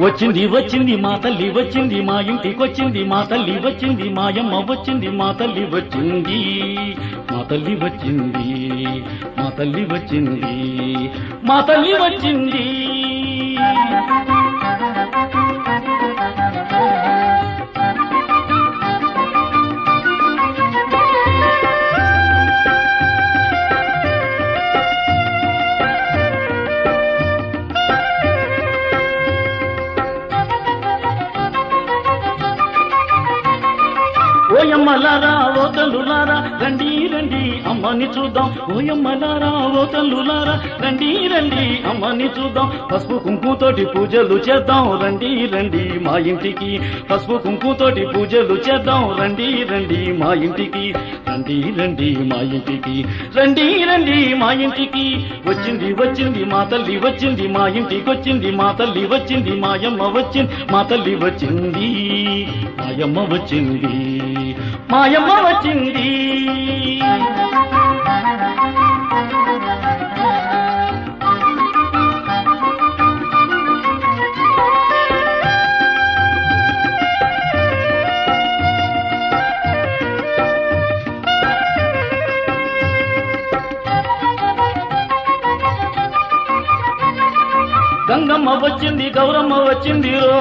వచ్చింది వచ్చింది మా తల్లి వచ్చింది మా ఇంటికి వచ్చింది మా తల్లి వచ్చింది మాయమ్మ వచ్చింది మా తల్లి వచ్చింది మా తల్లి వచ్చింది మా తల్లి వచ్చింది మా తల్లి వచ్చింది ఓయమ్మలారా ఓ తల్లులారా రండి రండి అమ్మని చూద్దాం ఓయమ్మలారా ఓ తల్లులారా రండి రండి అమ్మని చూద్దాం పసుపు కుంకుతోటి పూజలు చేద్దాం రండి రండి మా ఇంటికి పసుపు కుంకుతోటి పూజలు చేద్దాం రండి రండి మా ఇంటికి రండి రండి మా ఇంటికి రండి రండి మా ఇంటికి వచ్చింది వచ్చింది మా తల్లి వచ్చింది మా ఇంటికి వచ్చింది మా తల్లి వచ్చింది మాయమ్మ వచ్చింది మా తల్లి వచ్చింది మాయమ్మ వచ్చింది మాయమ్మ వచ్చింది గంగమ్మ వచ్చింది గౌరమ్మ వచ్చింది రో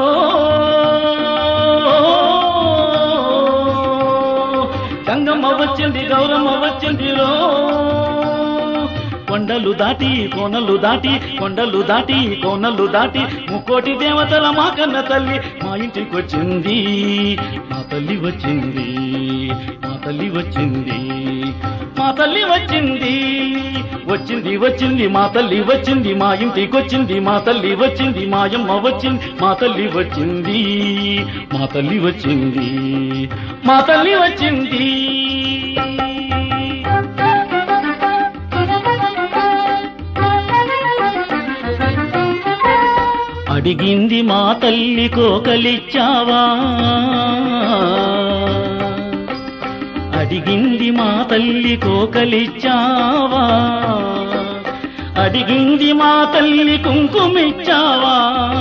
గంగమ్మ వచ్చింది గౌరమ్మ వచ్చింది రో కొండలు దాటి కోనలు దాటి కొండలు దాటి కోనలు దాటి ముక్కోటి దేవతల మా కన్న తల్లి మా ఇంటికి వచ్చింది మా తల్లి వచ్చింది మా తల్లి వచ్చింది మా తల్లి వచ్చింది వచ్చింది వచ్చింది మా తల్లి వచ్చింది మా ఇంటికి వచ్చింది మా తల్లి వచ్చింది మాయమ్మ వచ్చింది మా తల్లి వచ్చింది మా తల్లి వచ్చింది మా తల్లి వచ్చింది అడిగింది మా తల్లి కోకలిచ్చావా అడిగింది మా తల్లి కోకలిచ్చావా అడిగింది మా తల్లి కుంకుమిచ్చావా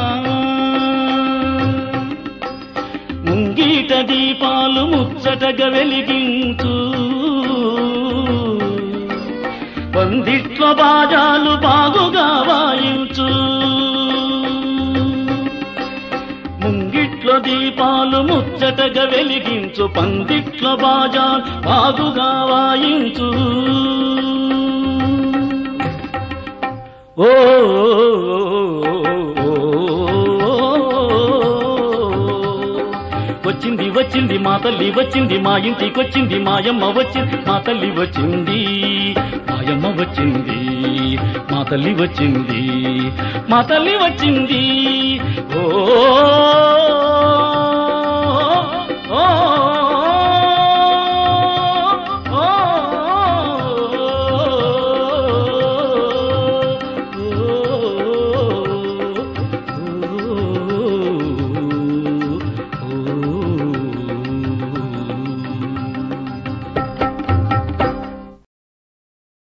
ముంగీట దీపాలు ముచ్చటగా వెలిగించు పందిట్ల బాజాలు బాగుగా వాయించు ముంగిట్లో దీపాలు ముచ్చటగా వెలిగించు పందిట్ల బాజా బాగుగా వాయించు ఓ వచ్చింది వచ్చింది మా తల్లి వచ్చింది మా ఇంటికి వచ్చింది మాయమ్మ వచ్చింది మా తల్లి వచ్చింది మాయమ్మ వచ్చింది మా తల్లి వచ్చింది మా తల్లి వచ్చింది ఓ